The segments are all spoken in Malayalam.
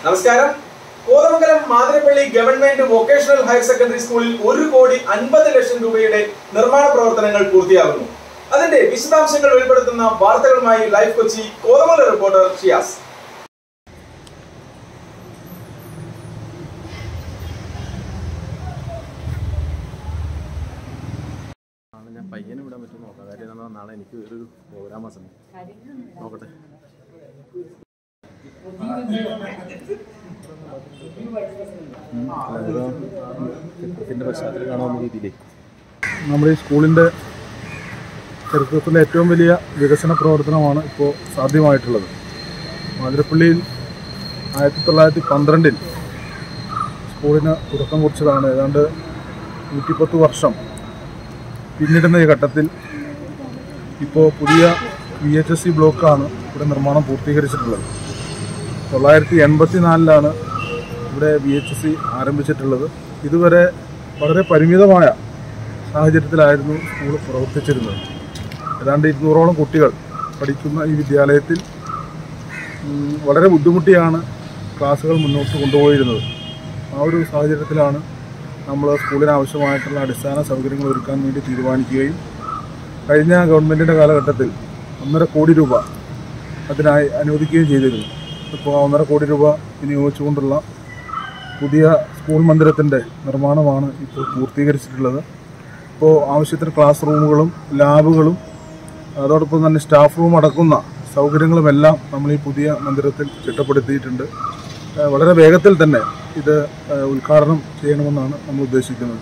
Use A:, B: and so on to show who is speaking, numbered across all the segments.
A: നമസ്കാരം Kothamangalam Mathirappilly government vocational higher secondary സ്കൂളിൽ ഒരു കോടി അൻപത് ലക്ഷം രൂപയുടെ നിർമ്മാണ പ്രവർത്തനങ്ങൾ പൂർത്തിയാകുന്നു അതിന്റെ വിശദാംശങ്ങൾ വെളിപ്പെടുത്തുന്ന വാർത്തകളുമായി ലൈവ് കൊച്ചി കോതമംഗലം റിപ്പോർട്ടർ ഷിയാസ്
B: നാളെ ഞാൻ പയ്യനെ വിടാൻ പറ്റുമോ നോക്കാം കാര്യം എന്താ പറഞ്ഞാൽ നാളെ എനിക്ക് ഒരു പ്രോഗ്രാം സമയം നോക്കട്ടെ ചിത്രത്തിൻ്റെ പശ്ചാത്തലം കാണാവുന്ന രീതിയിലേ
C: നമ്മുടെ ഈ സ്കൂളിൻ്റെ ചരിത്രത്തിലെ ഏറ്റവും വലിയ വികസന പ്രവർത്തനമാണ് ഇപ്പോൾ സാധ്യമായിട്ടുള്ളത് മാതിരപ്പള്ളിയിൽ ആയിരത്തി തൊള്ളായിരത്തി പന്ത്രണ്ടിൽ സ്കൂളിന് തുടക്കം കുറിച്ചതാണ് ഏതാണ്ട് നൂറ്റിപ്പത്ത് വർഷം പിന്നിടുന്ന ഈ ഘട്ടത്തിൽ ഇപ്പോൾ പുതിയ വി എച്ച് എസ് സി ബ്ലോക്കാണ് ഇവിടെ നിർമ്മാണം പൂർത്തീകരിച്ചിട്ടുള്ളത് തൊള്ളായിരത്തി എൺപത്തി നാലിലാണ് ഇവിടെ വി എച്ച് എസ് സി ആരംഭിച്ചിട്ടുള്ളത് ഇതുവരെ വളരെ പരിമിതമായ സാഹചര്യത്തിലായിരുന്നു സ്കൂൾ പ്രവർത്തിച്ചിരുന്നത് ഏതാണ്ട് ഇരുന്നൂറോളം കുട്ടികൾ പഠിക്കുന്ന ഈ വിദ്യാലയത്തിൽ ഉം, വളരെ ബുദ്ധിമുട്ടിയാണ് ക്ലാസ്സുകൾ മുന്നോട്ട് കൊണ്ടുപോയിരുന്നത് ആ ഒരു സാഹചര്യത്തിലാണ് നമ്മൾ സ്കൂളിന് ആവശ്യമായിട്ടുള്ള അടിസ്ഥാന സൗകര്യങ്ങൾ ഒരുക്കാൻ വേണ്ടി തീരുമാനിക്കുകയും കഴിഞ്ഞ ഗവൺമെൻറ്റിൻ്റെ കാലഘട്ടത്തിൽ ഒന്നര കോടി രൂപ അതിനായി അനുവദിക്കുകയും ചെയ്തിരുന്നു ഇപ്പോൾ ആ ഒന്നര കോടി രൂപ വിനിയോഗിച്ചുകൊണ്ടുള്ള പുതിയ സ്കൂൾ മന്ദിരത്തിൻ്റെ നിർമ്മാണമാണ് ഇപ്പോൾ പൂർത്തീകരിച്ചിട്ടുള്ളത് ഇപ്പോൾ ആവശ്യത്തിന് ക്ലാസ് റൂമുകളും ലാബുകളും അതോടൊപ്പം തന്നെ സ്റ്റാഫ് റൂം അടക്കുന്ന സൗകര്യങ്ങളുമെല്ലാം നമ്മൾ ഈ പുതിയ മന്ദിരത്തിൽ ചിട്ടപ്പെടുത്തിയിട്ടുണ്ട് ഏഹ് വളരെ വേഗത്തിൽ തന്നെ ഇത് ഏഹ് ഉദ്ഘാടനം ചെയ്യണമെന്നാണ് നമ്മൾ ഉദ്ദേശിക്കുന്നത്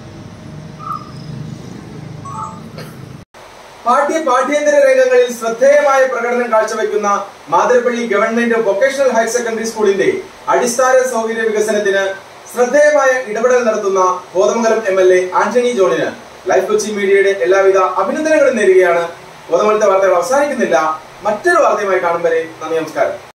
A: പാഠ്യ പാഠ്യേതര രംഗങ്ങളിൽ ശ്രദ്ധേയമായ പ്രകടനം കാഴ്ചവെക്കുന്ന Mathirappilly government vocational higher secondary സ്കൂളിന്റെ അടിസ്ഥാന സൗകര്യ വികസനത്തിന് ശ്രദ്ധേയമായ ഇടപെടൽ നടത്തുന്ന Kothamangalam M L A Antony ജോണിന് ലൈഫ് കൊച്ചി മീഡിയയുടെ എല്ലാവിധ അഭിനന്ദനങ്ങളും നേരുകയാണ് കോതമംഗലത്തെ വാർത്തകൾ അവസാനിക്കുന്നില്ല മറ്റൊരു വാർത്തയുമായി കാണും വരെ നന്ദി നമസ്കാരം